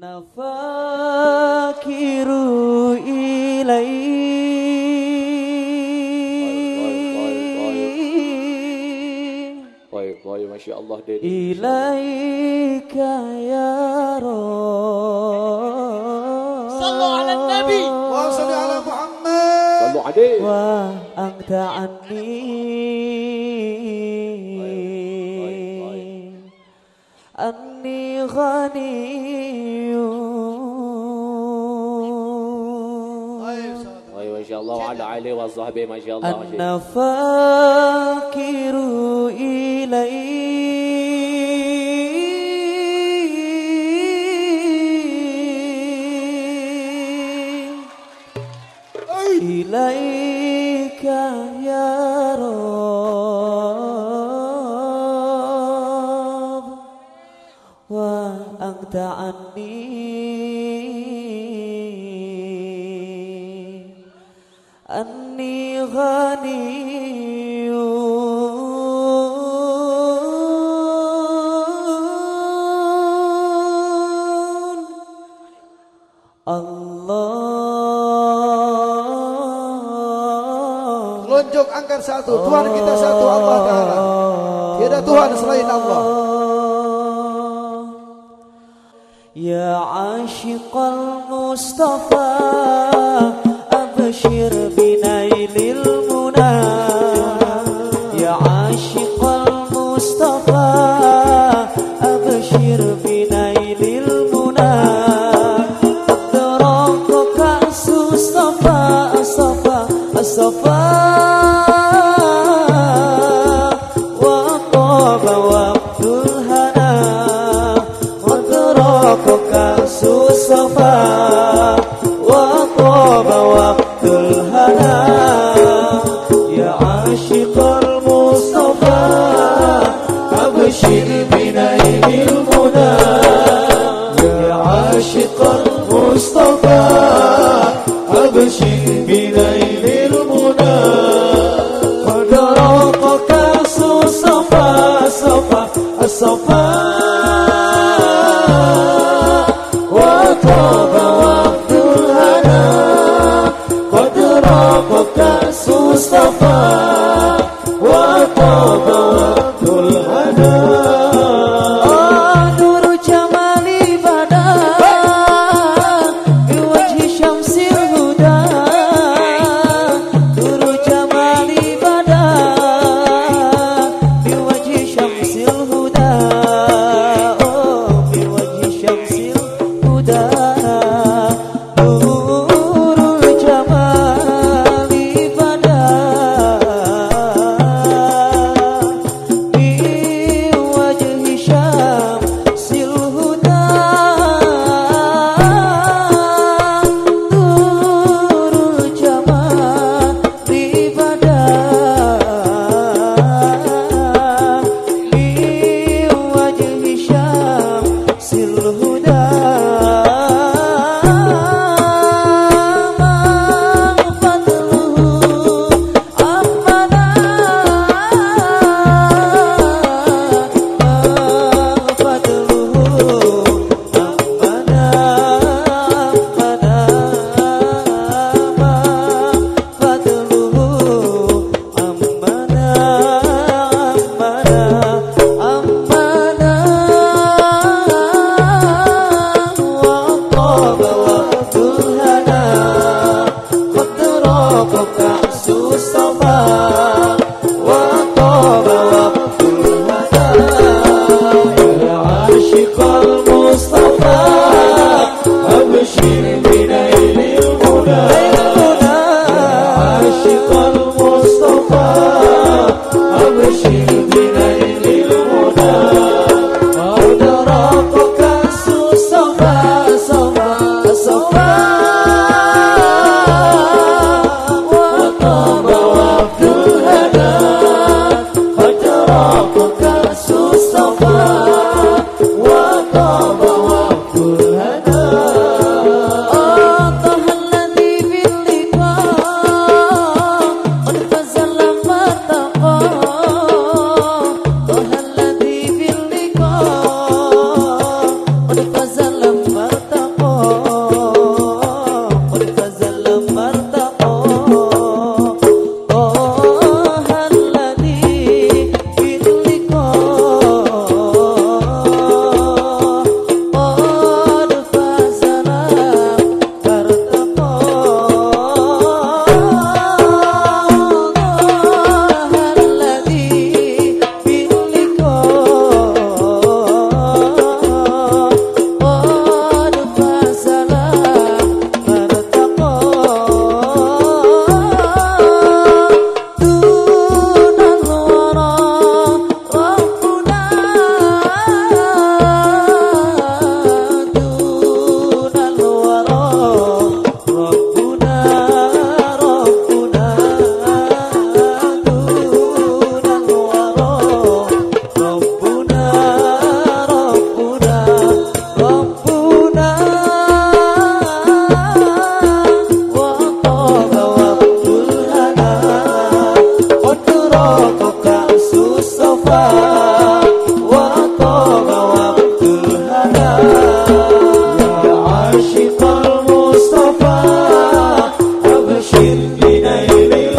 النفاكر إليك طيب طيب ما شاء الله ديني إليك يا رب صلوا على النبي وصل على محمد صلوا عليه وأنت عني أني غني طيب ما شاء الله وعلى عليه وصحبه ما شاء الله ما شاء الله النفاكر إليك إليك يا رب وأنت عني أني غني Allah Lonjok angkat satu Tuhan kita satu Allah Ta'ala Tiada Tuhan selain Allah يا عاشق المصطفى أبشر بنيل المنى يا عاشق المصطفى أبشر بنيل المنى أدراك كأس الصفا الصفا الصفا وطاب وقت الهنا وأدراك كأس الصفا وطاب وقت الهنا يا عاشق المصطفى أبشر بنيل المنى يا عاشق المصطفى أبشر بنيل المنى قد راق كأس الصفا الصفا الصفا وطاب وقت الهنا قد راق كأس الصفا وطاب وقت الهنا نور جمالي بدا بوجه شمس الهدى نور جمالي بدا بوجه شمس الهدى أوه، بوجه شمس الهدى نور الجمال بدا بوجه شمس الهدى نور الجمال بدا بوجه شمس الهدى ما فضله أمنا ما فضله أمنا أمنا ما فضله أمنا أمنا أمنا وطاب وقت الهنا قد راق كأس الصفا وطاب وقت الهنا يا عاشق المصطفى أبشر بنيل المنى يا عاشق المصطفى أبشر بنيل المنى قد راق كأس الصفا صفا صفا بنيل